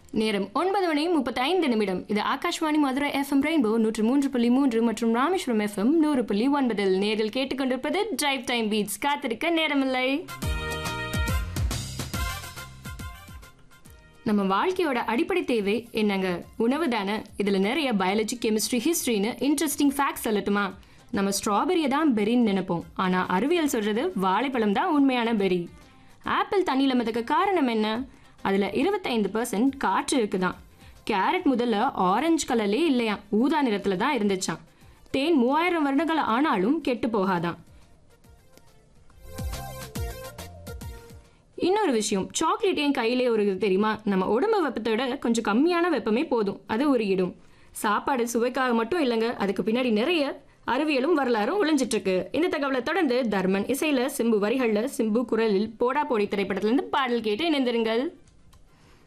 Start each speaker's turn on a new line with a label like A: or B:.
A: நேரம் ஒன்பது மணி முப்பத்தி ஐந்து நிமிடம் இது ஆகாஷ்வாணி மதுரை எஃப்எம் ரெயின்போ நூற்று மூன்று புள்ளி மூன்று மற்றும் ராமேஸ்வரம் எஃப்எம் நூறு புள்ளி ஒன்பதில் நேரில் கேட்டுக்கொண்டிருப்பது டிரைவ் டைம் பீட்ஸ் காத்திருக்க நேரமில்லை நம்ம வாழ்க்கையோட அடிப்படை தேவை என்னங்க உணவு தானே இதில் நிறைய பயாலஜி கெமிஸ்ட்ரி ஹிஸ்ட்ரின்னு இன்ட்ரெஸ்டிங் ஃபேக்ட்ஸ் சொல்லட்டுமா நம்ம ஸ்ட்ராபெரியை தான் பெரின்னு நினைப்போம் ஆனால் அறிவியல் சொல்றது வாழைப்பழம் தான் உண்மையான பெரி ஆப்பிள் தண்ணியில் மிதக்க காரணம் என்ன அதில் இருபத்தைந்து பர்சன்ட் காற்று இருக்குதான் கேரட் முதல்ல ஆரஞ்சு கலர்லே இல்லையா ஊதா நிறத்தில் தான் இருந்துச்சாம் தேன் மூவாயிரம் வருடங்கள் ஆனாலும் கெட்டு போகாதான் இன்னொரு விஷயம் சாக்லேட் ஏன் கையிலே உருகுது தெரியுமா நம்ம உடம்பு வெப்பத்தை விட கொஞ்சம் கம்மியான வெப்பமே போதும் அது உருகிடும் சாப்பாடு சுவைக்காக மட்டும் இல்லைங்க அதுக்கு பின்னாடி நிறைய அறிவியலும் வரலாறும் ஒளிஞ்சிட்டு இருக்கு இந்த தகவலை தொடர்ந்து தர்மன் இசையில சிம்பு வரிகள்ல சிம்பு குரலில் போடா போடி திரைப்படத்திலிருந்து பாடல் கேட்டு இணைந்திருங்கள்